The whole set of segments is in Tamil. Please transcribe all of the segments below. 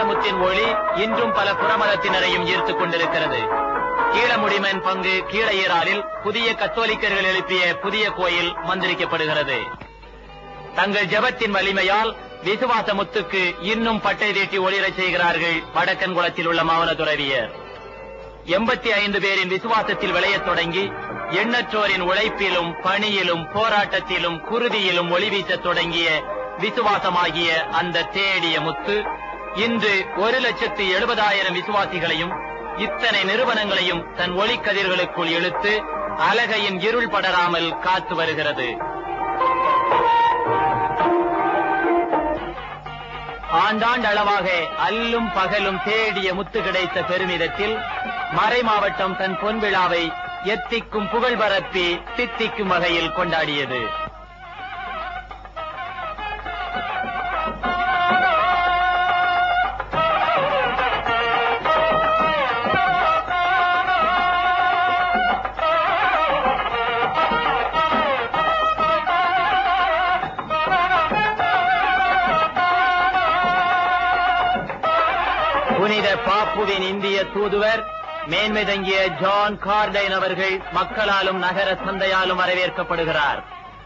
முத்தின் ஒளி இன்றும் பல புறமதத்தினரையும் ஈர்த்துக் கொண்டிருக்கிறது கீழமுடிமன் பங்கு கீழையராலில் புதிய கத்தோலிக்கர்கள் எழுப்பிய புதிய கோயில் மந்திரிக்கப்படுகிறது தங்கள் ஜெபத்தின் வலிமையால் விசுவாச முத்துக்கு இன்னும் பட்டை தீட்டி ஒளிரச் செய்கிறார்கள் வடக்கன்குளத்தில் உள்ள மாவன துறவியர் எண்பத்தி ஐந்து பேரின் விசுவாசத்தில் விளையத் தொடங்கி எண்ணற்றோரின் உழைப்பிலும் பணியிலும் போராட்டத்திலும் குருதியிலும் ஒளி வீசத் தொடங்கிய விசுவாசமாகிய அந்த தேடிய முத்து இன்று ஒரு லட்சத்து எழுபதாயிரம் விசுவாசிகளையும் இத்தனை நிறுவனங்களையும் தன் ஒளிக்கதிர்களுக்குள் இழுத்து அலகையின் இருள் படராமல் காத்து வருகிறது ஆண்டாண்டளவாக அல்லும் பகலும் தேடிய முத்து கிடைத்த பெருமிதத்தில் மறை மாவட்டம் தன் பொன்விழாவை எத்திக்கும் புகழ் பரப்பி தித்திக்கும் வகையில் கொண்டாடியது புனித பாப்புவின் இந்திய தூதுவர் மேன்மை தங்கிய ஜான் கார்டைன் அவர்கள் மக்களாலும் நகர சந்தையாலும் வரவேற்கப்படுகிறார்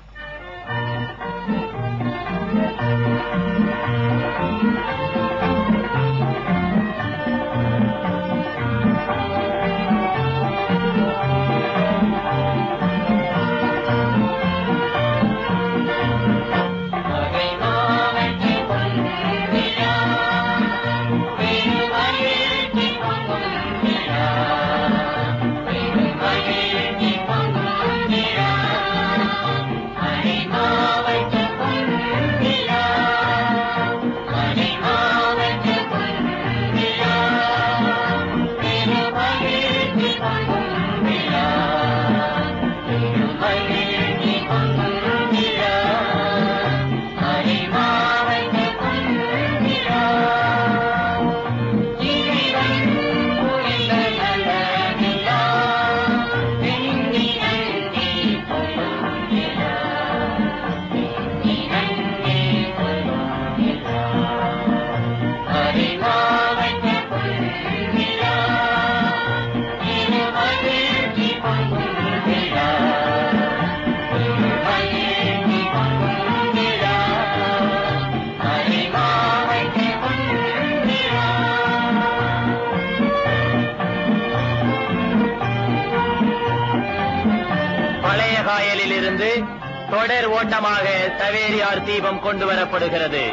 பழைய காயலில் இருந்து தொடர் ஓட்டமாக சவேரியார் தீபம் கொண்டு வரப்படுகிறது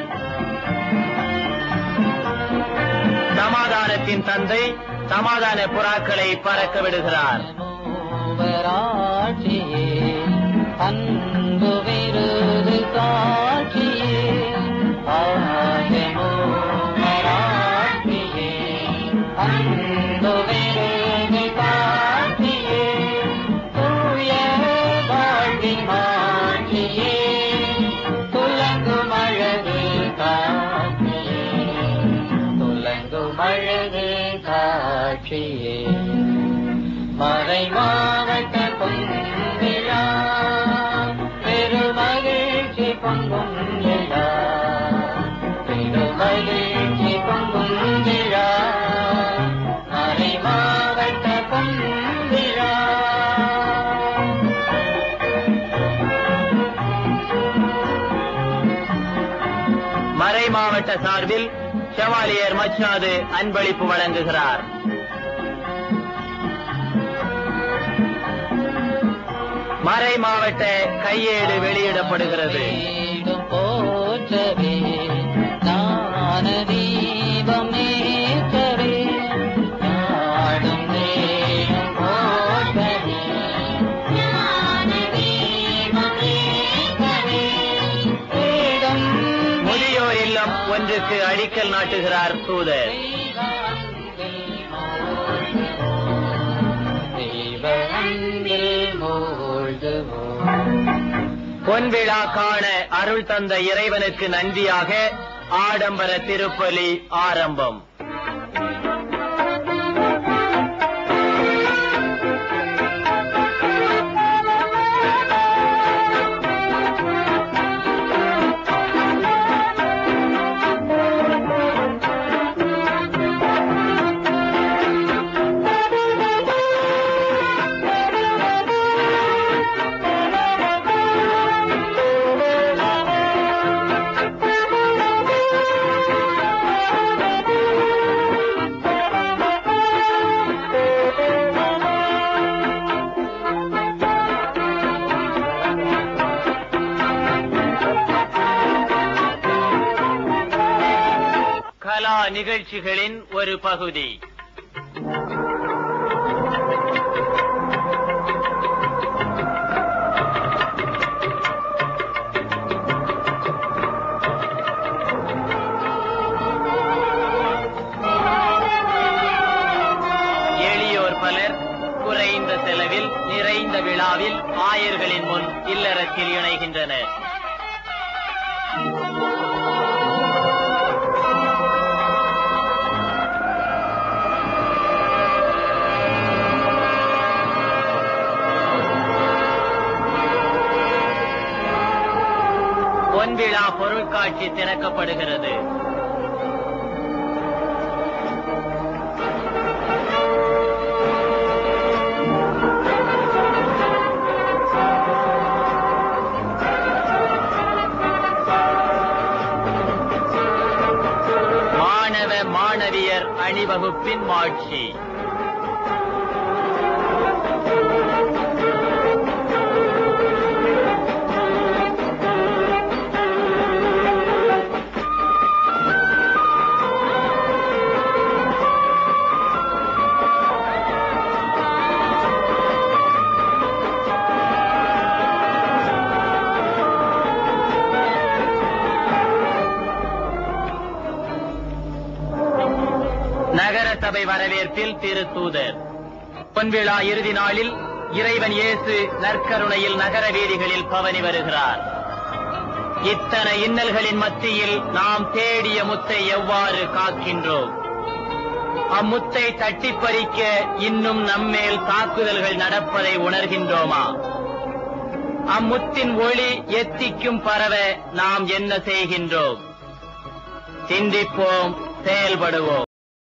சமாதானத்தின் தந்தை சமாதான புறாக்களை பறக்க விடுகிறார் மூவராட்சியே அன்பு விருது காட்சியே ஆய மூவராட்சியே அன்பு விருது காட்சியே தூய வாழ்வின் மாட்சியே துலங்கும் அழகு காட்சியே துலங்கும் அழகு காட்சியே மறை மாவட்ட பொன்விழா பெருமகிழ்ச்சி பொங்கும் விழா பெருமகிழ்ச்சி பொங்கும் விழா மறை மாவட்ட பொன்விழா மறை மாவட்ட சார்பில் செவாலியர் மச்சாது அன்பளிப்பு வழங்குகிறார் மறை மாவட்ட கையேடு வெளியிடப்படுகிறது வீடும் போற்றவே ஞான தீபம் ஏற்றவே நாடும் நேரும் போற்றவே ஞான தீபம் ஏற்றவே வேதம் முதியோர் இல்லம் ஒன்றுக்கு அடிக்கல் நாட்டுகிறார் தூதர் தெய்வ அன்பில் மூழ்குவோம் பொன்விழா காண அருள் தந்த இறைவனுக்கு நன்றியாக ஆடம்பர திருப்பலி ஆரம்பம் பொன்விழா நிகழ்ச்சிகளின் ஒரு பகுதி எளியோர் பலர் குறைந்த செலவில் நிறைந்த விழாவில் ஆயர்களின் முன் இல்லறத்தில் இணைகின்றனர் பொன்விழா பொருட்காட்சி திறக்கப்படுகிறது மாணவ மாணவியர் அணிவகுப்பின் மாட்சி நகர சபை வரவேற்பில் திருத்தூதர் பொன்விழா இறுதி நாளில் இறைவன் இயேசு நற்கருணையில் நகர வீதிகளில் பவனி வருகிறார் இத்தனை இன்னல்களின் மத்தியில் நாம் தேடிய முத்தை எவ்வாறு காக்கின்றோம் அம்முத்தை தட்டிப் பறிக்க இன்னும் நம்மேல் தாக்குதல்கள் நடப்பதை உணர்கின்றோமா அம்முத்தின் ஒளி எத்திக்கும் பரவ நாம் என்ன செய்கின்றோம் சிந்திப்போம் செயல்படுவோம்